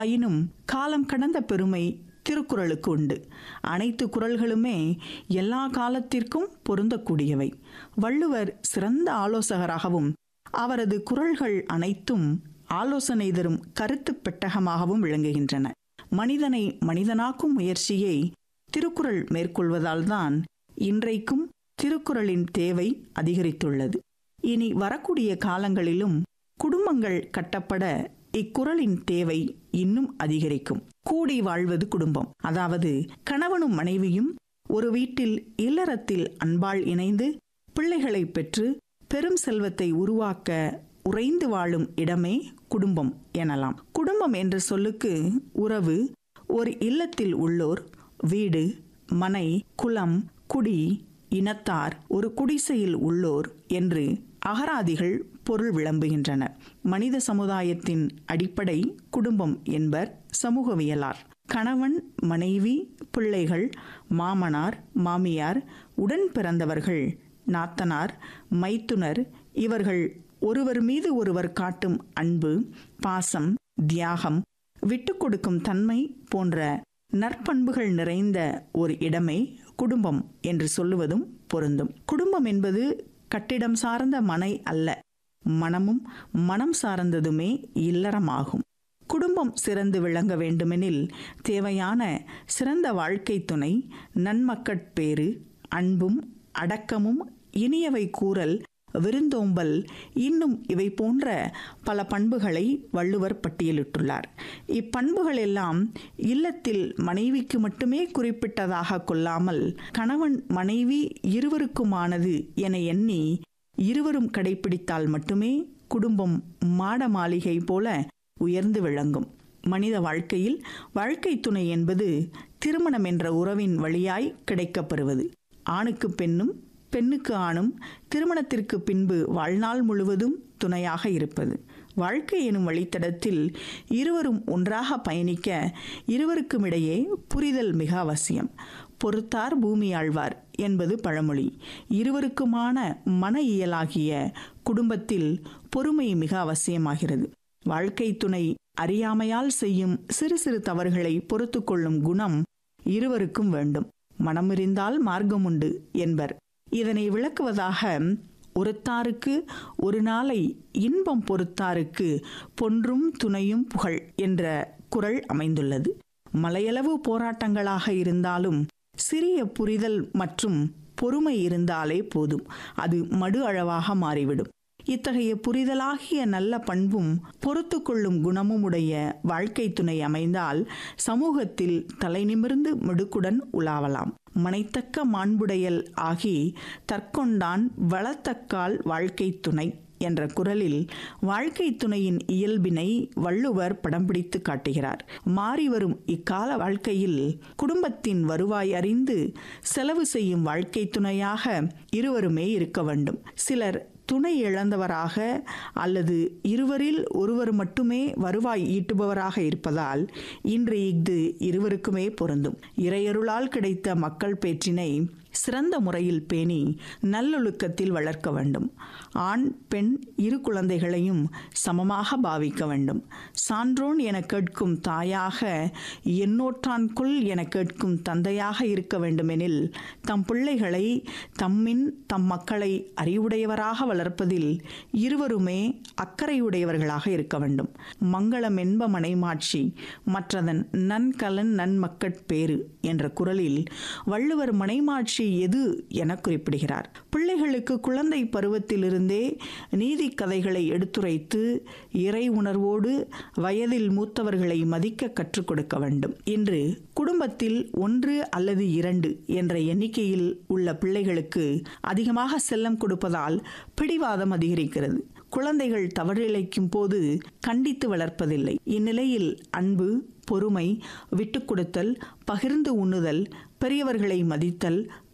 ஆயினும் காலம் கடந்த பெருமை திருக்குறளுக்கு உண்டு அனைத்து குறள்களுமே எல்லா காலத்திற்கும் பொருந்தக்கூடியவை வள்ளுவர் சிறந்த ஆலோசகராகவும் அவரது குறள்கள் அனைத்தும் ஆலோசனை தரும் கருத்து பெட்டகமாகவும் விளங்குகின்றன மனிதனை மனிதனாக்கும் முயற்சியை திருக்குறள் மேற்கொள்வதால் தான் இன்றைக்கும் திருக்குறளின் தேவை அதிகரித்துள்ளது இனி வரக்கூடிய காலங்களிலும் குடும்பங்கள் கட்டப்பட இக்குறளின் தேவை இன்னும் அதிகரிக்கும் கூடி வாழ்வது குடும்பம் அதாவது கணவனும் மனைவியும் ஒரு வீட்டில் இல்லறத்தில் அன்பால் இணைந்து பிள்ளைகளை பெற்று பெரும் செல்வத்தை உருவாக்க உறைந்து வாழும் இடமே குடும்பம் எனலாம் குடும்பம் என்ற சொல்லுக்கு உறவு ஒரு இல்லத்தில் உள்ளோர் வீடு மனை குலம் குடி இனத்தார் ஒரு குடிசையில் உள்ளோர் என்று அகராதிகள் பொருள் விளம்புகின்றன மனித சமுதாயத்தின் அடிப்படை குடும்பம் என்பர் சமூகவியலார் கணவன் மனைவி பிள்ளைகள் மாமனார் மாமியார் உடன் பிறந்தவர்கள் நாத்தனார் மைத்துனர் இவர்கள் ஒருவர் மீது ஒருவர் காட்டும் அன்பு பாசம் தியாகம் விட்டு கொடுக்கும் தன்மை போன்ற நற்பண்புகள் நிறைந்த ஒரு இடமே குடும்பம் என்று சொல்லுவதும் பொருந்தும் குடும்பம் என்பது கட்டிடம் சார்ந்த மனை அல்ல மனமும் மனம் சார்ந்ததுமே இல்லறமாகும் குடும்பம் சிறந்து விளங்க வேண்டுமெனில் தேவையான சிறந்த வாழ்க்கை துணை நன்மக்கட்பேறு அன்பும் அடக்கமும் இனியவை கூறல் விருந்தோம்பல் இன்னும் இவை போன்ற பல பண்புகளை வள்ளுவர் பட்டியலிட்டுள்ளார் இப்பண்புகள் எல்லாம் இல்லத்தில் மனைவிக்கு மட்டுமே குறிப்பிட்டதாக கொள்ளாமல் கணவன் மனைவி இருவருக்குமானது என எண்ணி இருவரும் கடைபிடித்தால் மட்டுமே குடும்பம் மாட மாளிகை போல உயர்ந்து விளங்கும் மனித வாழ்க்கையில் வாழ்க்கை துணை என்பது திருமணம் என்ற உறவின் வழியாய் கிடைக்கப்பெறுவது ஆணுக்கு பெண்ணும் பெண்ணுக்கு ஆணும் திருமணத்திற்கு பின்பு வாழ்நாள் முழுவதும் துணையாக இருப்பது வாழ்க்கை எனும் வழித்தடத்தில் இருவரும் ஒன்றாக பயணிக்க இருவருக்கும் இடையே புரிதல் மிக அவசியம் பொறுத்தார் பூமி ஆழ்வார் என்பது பழமொழி இருவருக்குமான மன இயலாகிய குடும்பத்தில் பொறுமை மிக அவசியமாகிறது வாழ்க்கை துணை அறியாமையால் செய்யும் சிறு சிறு தவறுகளை பொறுத்து கொள்ளும் குணம் இருவருக்கும் வேண்டும் மனமிருந்தால் மார்க்கம் உண்டு என்பர் இதனை விளக்குவதாக ஒருத்தாருக்கு ஒரு நாளை இன்பம் பொறுத்தாருக்கு பொன்றும் துணையும் புகழ் என்ற குரல் அமைந்துள்ளது மலையளவு போராட்டங்களாக இருந்தாலும் சிறிய புரிதல் மற்றும் பொறுமை இருந்தாலே போதும் அது மடு அளவாக மாறிவிடும் இத்தகைய புரிதலாகிய நல்ல பண்பும் பொறுத்து கொள்ளும் குணமும் உடைய வாழ்க்கை துணை அமைந்தால் சமூகத்தில் தலை நிமிர்ந்து மிடுக்குடன் உலாவலாம் மனைத்தக்க மாண்புடையல் ஆகி தற்கொண்டான் வளத்தக்கால் வாழ்க்கை துணை என்ற குரலில் வாழ்க்கை துணையின் இயல்பினை வள்ளுவர் படம் பிடித்து காட்டுகிறார் மாறி வரும் இக்கால வாழ்க்கையில் குடும்பத்தின் வருவாய் அறிந்து செலவு செய்யும் வாழ்க்கை துணையாக இருவருமே இருக்க வேண்டும் சிலர் துணை இழந்தவராக அல்லது இருவரில் ஒருவர் மட்டுமே வருவாய் ஈட்டுபவராக இருப்பதால் இன்று இஃது இருவருக்குமே பொருந்தும் இறையருளால் கிடைத்த மக்கள் பேற்றினை சிறந்த முறையில் பேணி நல்லொழுக்கத்தில் வளர்க்க வேண்டும் ஆண் பெண் இரு குழந்தைகளையும் சமமாக பாவிக்க வேண்டும் சான்றோன் என கேட்கும் தாயாக எண்ணோற்றான்குள் என கேட்கும் தந்தையாக இருக்க வேண்டுமெனில் தம் பிள்ளைகளை தம்மின் தம் மக்களை அறிவுடையவராக வளர்ப்பதில் இருவருமே அக்கறையுடையவர்களாக இருக்க வேண்டும் மங்களம் என்ப மனைமாட்சி மற்றதன் நன்கலன் நன்மக்கட்பேறு என்ற குரலில் வள்ளுவர் மனைமாட்சி எது என குறிப்பிடுகிறார் பிள்ளைகளுக்கு குழந்தை பருவத்திலிருந்தே நீதி கதைகளை எடுத்துரைத்து இறை உணர்வோடு வயதில் மூத்தவர்களை மதிக்க கற்றுக் கொடுக்க வேண்டும் இன்று குடும்பத்தில் ஒன்று அல்லது இரண்டு என்ற எண்ணிக்கையில் உள்ள பிள்ளைகளுக்கு அதிகமாக செல்லம் கொடுப்பதால் பிடிவாதம் அதிகரிக்கிறது குழந்தைகள் தவறிழைக்கும் போது கண்டித்து வளர்ப்பதில்லை இந்நிலையில் அன்பு பொறுமை விட்டுக் கொடுத்தல் பகிர்ந்து உண்ணுதல் பெரியவர்களை மதித்தல்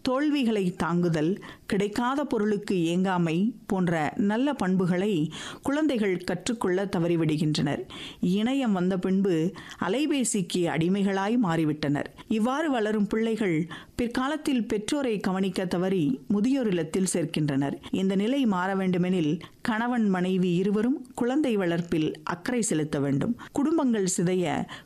தோல்விகளை தாங்குதல் கிடைக்காத பொருளுக்கு ஏங்காமை போன்ற நல்ல பண்புகளை குழந்தைகள் கற்றுக்கொள்ள தவறிவிடுகின்றனர் இணையம் வந்த பின்பு அலைபேசிக்கு அடிமைகளாய் மாறிவிட்டனர் இவ்வாறு வளரும் பிள்ளைகள் பிற்காலத்தில் பெற்றோரை கவனிக்க தவறி முதியோர் இல்லத்தில் சேர்க்கின்றனர் இந்த நிலை மாற வேண்டுமெனில் கணவன் மனைவி இருவரும் குழந்தை வளர்ப்பில் அக்கறை செலுத்த வேண்டும் குடும்பங்கள் சிதைய